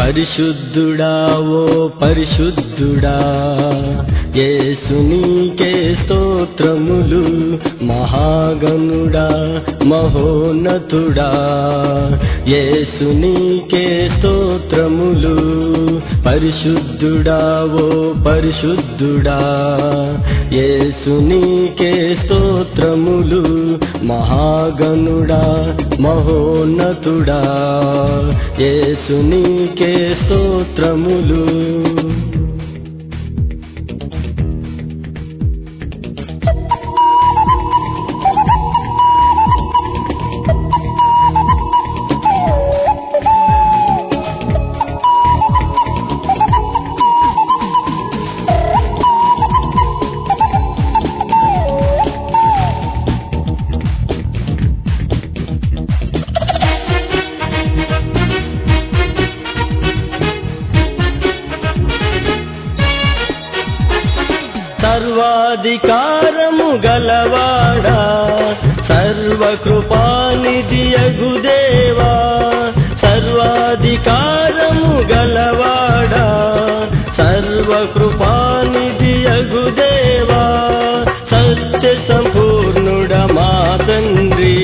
పరిశుద్ధుడా ఓ పరిశుద్ధుడా యేసునీకే స్తోత్రములు మహాగణుడా మహోన్నతుడా యేసునీకే స్తోత్రములు పరిశుద్ధుడా ఓ పరిశుద్ధుడా యేసునీకే స్తోత్రములు మహాగణుడా మహోన్నతుడా యేసునీకే స్తోత్రములు సర్వాధికారము గలవాడా సర్వకృపానిధియగుదేవా సర్వాధికారము గలవాడా సర్వకృపానిధియగుదేవా సత్య సంపూర్ణుడ మా తండ్రి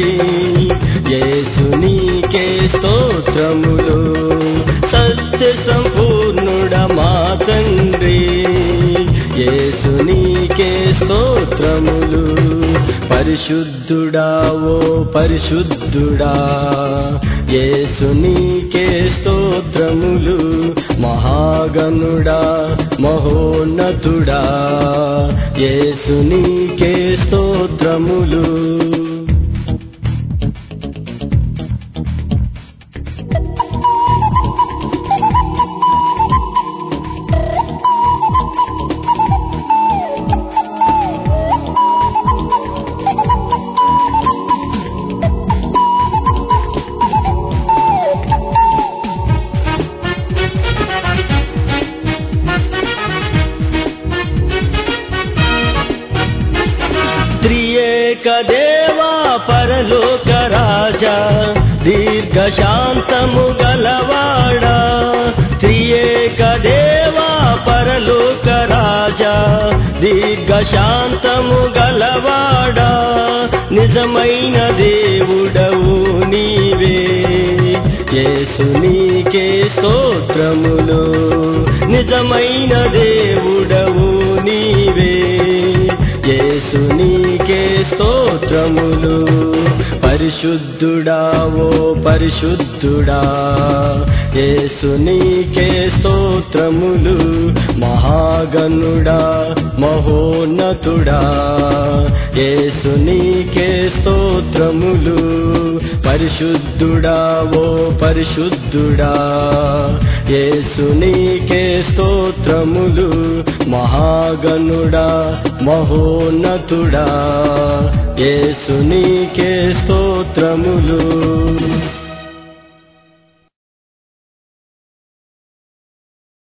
యేసునీకే స్తోత్రములు సత్య సంపూర్ణుడ మా తండ్రి యేసునీకే స్తోత్రములు పరిశుద్ధుడా ఓ పరిశుద్ధుడా యేసునీకే స్తోత్రములు మహాగణుడా మహోన్నతుడా యేసునీకే స్తోత్రములు త్రియేక దేవా పరలోక రాజా దీర్ఘశాంతము గలవాడా త్రియేక దేవా పరలోక రాజా దీర్ఘశాంతము గలవాడా నిజమైన దేవుడవు నీవే యేసునీకే స్తోత్రములు నిజమైన దేవుడవు నీవే యేసునీకే స్తోత్రములు పరిశుద్ధుడా ఓ పరిశుద్ధుడా యేసునీకే స్తోత్రములు మహాగణుడా మహోన్నతుడా యేసునీకే స్తోత్రములు పరిశుద్ధుడా ఓ పరిశుద్ధుడా యేసునీకే స్తోత్రములు మహాగణుడా మహోన్నతుడా యేసునీకే స్తోత్రములు